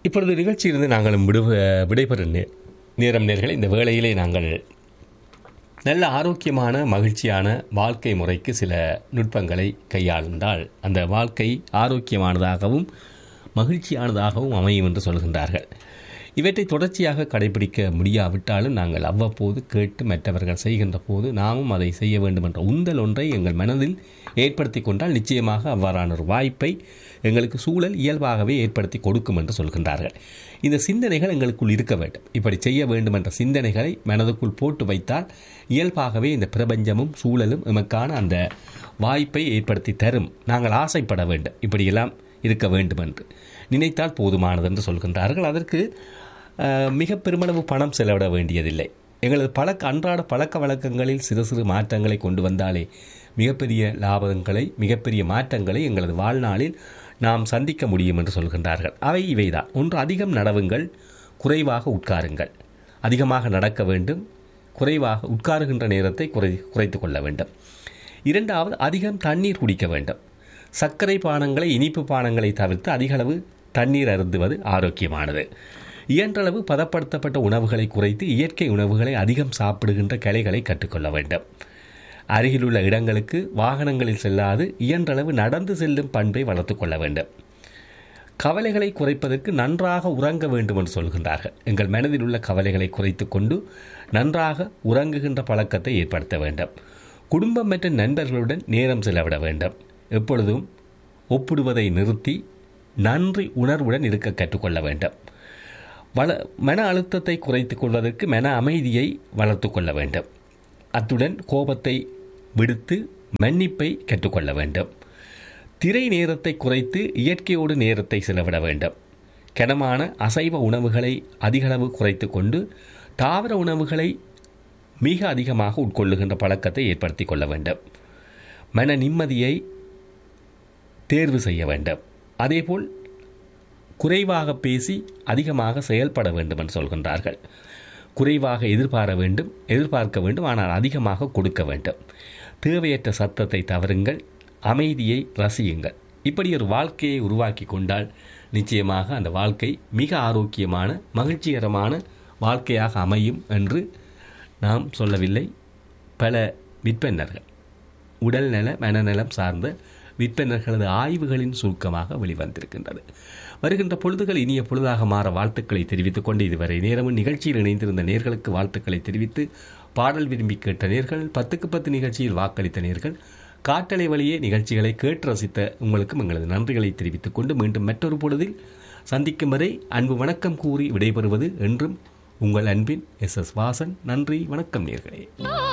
இப்பொழுது நிகழ்ச்சியிலிருந்து நாங்களும் விடு விடைபெறும் நே- நேரம் நேர்களை இந்த வேளையிலே நாங்கள் நல்ல ஆரோக்கியமான மகிழ்ச்சியான வாழ்க்கை முறைக்கு சில நுட்பங்களை கையாளுந்தால் அந்த வாழ்க்கை ஆரோக்கியமானதாகவும் மகிழ்ச்சியானதாகவும் அமையும் என்று சொல்கின்றார்கள் இவற்றை தொடர்ச்சியாக கடைபிடிக்க முடியாவிட்டாலும் நாங்கள் அவ்வப்போது கேட்டு மற்றவர்கள் செய்கின்ற போது நாமும் அதை செய்ய வேண்டும் என்ற உந்தல் ஒன்றை எங்கள் மனதில் ஏற்படுத்தி கொண்டால் நிச்சயமாக அவ்வாறான ஒரு வாய்ப்பை எங்களுக்கு சூழல் இயல்பாகவே ஏற்படுத்தி கொடுக்கும் என்று சொல்கின்றார்கள் இந்த சிந்தனைகள் எங்களுக்குள் இருக்க வேண்டும் இப்படி செய்ய வேண்டும் என்ற சிந்தனைகளை மனதுக்குள் போட்டு வைத்தால் இயல்பாகவே இந்த பிரபஞ்சமும் சூழலும் எமக்கான அந்த வாய்ப்பை ஏற்படுத்தி தரும் நாங்கள் ஆசைப்பட வேண்டும் இப்படியெல்லாம் இருக்க வேண்டும் என்று நினைத்தால் போதுமானது என்று சொல்கின்றார்கள் அதற்கு அஹ், மிக பெருமளவு பணம் செலவிட வேண்டியதில்லை எங்களது பழக்க அன்றாட பழக்க வழக்கங்களில் சிறு சிறு மாற்றங்களை கொண்டு வந்தாலே மிகப்பெரிய லாபங்களை மிகப்பெரிய மாற்றங்களை எங்களது வாழ்நாளில் நாம் சந்திக்க முடியும் என்று சொல்கின்றார்கள் அவை இவைதான் ஒன்று அதிகம் நடவுங்கள் குறைவாக உட்காருங்கள் அதிகமாக நடக்க வேண்டும் குறைவாக உட்காருகின்ற நேரத்தை குறை குறைத்து கொள்ள வேண்டும் இரண்டாவது அதிகம் தண்ணீர் குடிக்க வேண்டும் சர்க்கரை பானங்களை இனிப்பு பானங்களை தவிர்த்து அதிகளவு தண்ணீர் அருந்துவது ஆரோக்கியமானது இயன்றளவு பதப்படுத்தப்பட்ட உணவுகளை குறைத்து இயற்கை உணவுகளை அதிகம் சாப்பிடுகின்ற கலைகளை கற்றுக்கொள்ள வேண்டும் அருகிலுள்ள இடங்களுக்கு வாகனங்களில் செல்லாது இயன்றளவு நடந்து செல்லும் பண்பை வளர்த்து கொள்ள வேண்டும் கவலைகளை குறைப்பதற்கு நன்றாக உறங்க வேண்டும் என்று சொல்கின்றார்கள் எங்கள் மனதில் உள்ள கவலைகளை குறைத்து கொண்டு நன்றாக உறங்குகின்ற பழக்கத்தை ஏற்படுத்த வேண்டும் குடும்பம் மற்றும் நண்பர்களுடன் நேரம் செலவிட வேண்டும் எப்பொழுதும் ஒப்பிடுவதை நிறுத்தி நன்றி உணர்வுடன் இருக்க கற்றுக்கொள்ள வேண்டும் வள மன அழுத்தத்தை குறைத்து கொள்வதற்கு மன அமைதியை வளர்த்து கொள்ள வேண்டும் அத்துடன் கோபத்தை விடுத்து மன்னிப்பை கற்றுக்கொள்ள வேண்டும் திரை நேரத்தை குறைத்து இயற்கையோடு நேரத்தை செலவிட வேண்டும் கனமான அசைவ உணவுகளை அதிகளவு குறைத்து கொண்டு தாவர உணவுகளை மிக அதிகமாக உட்கொள்ளுகின்ற பழக்கத்தை ஏற்படுத்தி கொள்ள வேண்டும் மன நிம்மதியை தேர்வு செய்ய வேண்டும் அதேபோல் குறைவாக பேசி அதிகமாக செயல்பட வேண்டும் என்று சொல்கின்றார்கள் குறைவாக எதிர்பார வேண்டும் எதிர்பார்க்க வேண்டும் ஆனால் அதிகமாக கொடுக்க வேண்டும் தேவையற்ற சத்தத்தை தவறுங்கள் அமைதியை ரசியுங்கள் இப்படி ஒரு வாழ்க்கையை உருவாக்கி கொண்டால் நிச்சயமாக அந்த வாழ்க்கை மிக ஆரோக்கியமான மகிழ்ச்சிகரமான வாழ்க்கையாக அமையும் என்று நாம் சொல்லவில்லை பல விற்பனர்கள் உடல்நல மனநலம் சார்ந்த விற்பனர்களது ஆய்வுகளின் சுருக்கமாக வெளிவந்திருக்கின்றது வருகின்ற பொழுதுகள் இனிய பொழுதாக மாற வாழ்த்துக்களை தெரிவித்துக் கொண்டு இதுவரை நேரமும் நிகழ்ச்சியில் இணைந்திருந்த நேர்களுக்கு வாழ்த்துக்களை தெரிவித்து பாடல் விரும்பி கேட்ட நேர்கள் பத்துக்கு பத்து நிகழ்ச்சியில் வாக்களித்த நேர்கள் காட்டலை வழியே நிகழ்ச்சிகளை கேட்டு ரசித்த உங்களுக்கும் எங்களது நன்றிகளை தெரிவித்துக் கொண்டு மீண்டும் மற்றொரு பொழுதில் சந்திக்கும் வரை அன்பு வணக்கம் கூறி விடைபெறுவது என்றும் உங்கள் அன்பின் எஸ் எஸ் வாசன் நன்றி வணக்கம் நேர்களே ஆ